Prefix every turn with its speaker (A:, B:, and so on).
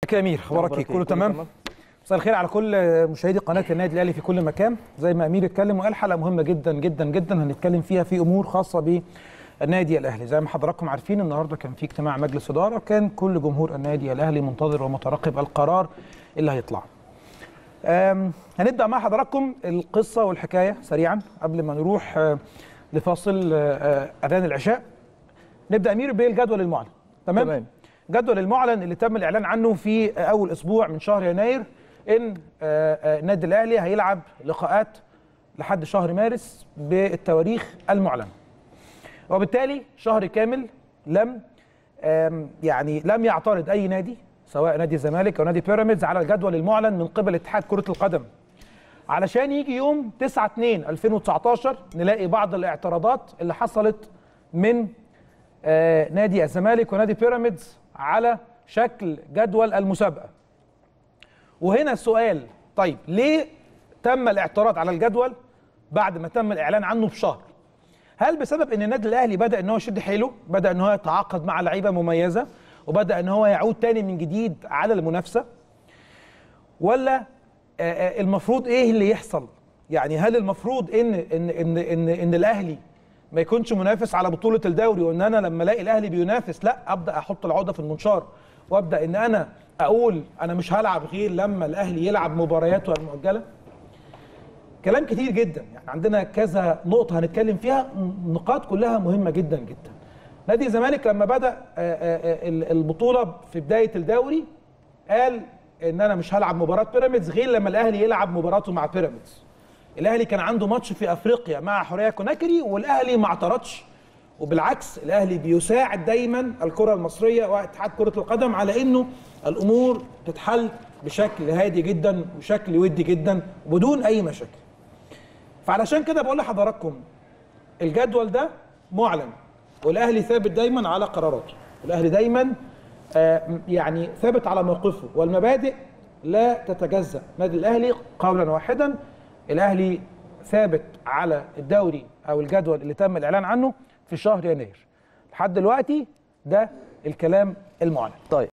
A: ازيك يا امير اخبارك ايه كله تمام مساء الخير على كل مشاهدي قناه النادي الاهلي في كل مكان زي ما امير اتكلم وقال حلقه مهمه جدا جدا جدا هنتكلم فيها في امور خاصه بالنادي الاهلي زي ما حضراتكم عارفين النهارده كان في اجتماع مجلس اداره كان كل جمهور النادي الاهلي منتظر ومترقب القرار اللي هيطلع أم، هنبدا مع حضراتكم القصه والحكايه سريعا قبل ما نروح آه، لفاصل آه، آه، اذان العشاء نبدا امير بالجدول المعلن تمام
B: تمام.
A: جدول المعلن اللي تم الاعلان عنه في اول اسبوع من شهر يناير ان آه، آه، النادي الاهلي هيلعب لقاءات لحد شهر مارس بالتواريخ المعلنه وبالتالي شهر كامل لم آم، يعني لم يعترض اي نادي سواء نادي الزمالك او نادي بيراميدز على الجدول المعلن من قبل اتحاد كره القدم علشان يجي يوم 9 2 2019 نلاقي بعض الاعتراضات اللي حصلت من آه، نادي الزمالك ونادي بيراميدز على شكل جدول المسابقه وهنا السؤال طيب ليه تم الاعتراض على الجدول بعد ما تم الاعلان عنه بشهر هل بسبب ان النادي الاهلي بدا ان هو يشد حيله بدا ان هو يتعاقد مع لعيبه مميزه وبدا ان هو يعود تاني من جديد على المنافسه ولا آه، آه، المفروض ايه اللي يحصل يعني هل المفروض ان ان ان ان, إن الاهلي ما يكونش منافس على بطوله الدوري وان انا لما الاقي الاهلي بينافس لا ابدا احط العقده في المنشار وابدا ان انا اقول انا مش هلعب غير لما الاهلي يلعب مبارياته المؤجله كلام كتير جدا يعني عندنا كذا نقطه هنتكلم فيها نقاط كلها مهمه جدا جدا نادي الزمالك لما بدا آه، آه، آه، البطوله في بدايه الدوري قال ان انا مش هلعب مباراه بيراميدز غير لما الاهلي يلعب مباراته مع بيراميدز الاهلي كان عنده ماتش في افريقيا مع حوريه كوناكري والاهلي ما اعترضش وبالعكس الاهلي بيساعد دايما الكره المصريه واتحاد كره القدم على انه الامور تتحل بشكل هادي جدا وشكل ودي جدا بدون اي مشاكل فعلشان كده بقول لحضراتكم الجدول ده معلن والاهلي ثابت دايما على قراراته الاهلي دايما آه، يعني ثابت على موقفه والمبادئ لا تتجزا نادي الاهلي قولا واحدا الاهلي ثابت على الدوري او الجدول اللي تم الاعلان عنه في شهر يناير لحد دلوقتي ده الكلام المعلن
B: طيب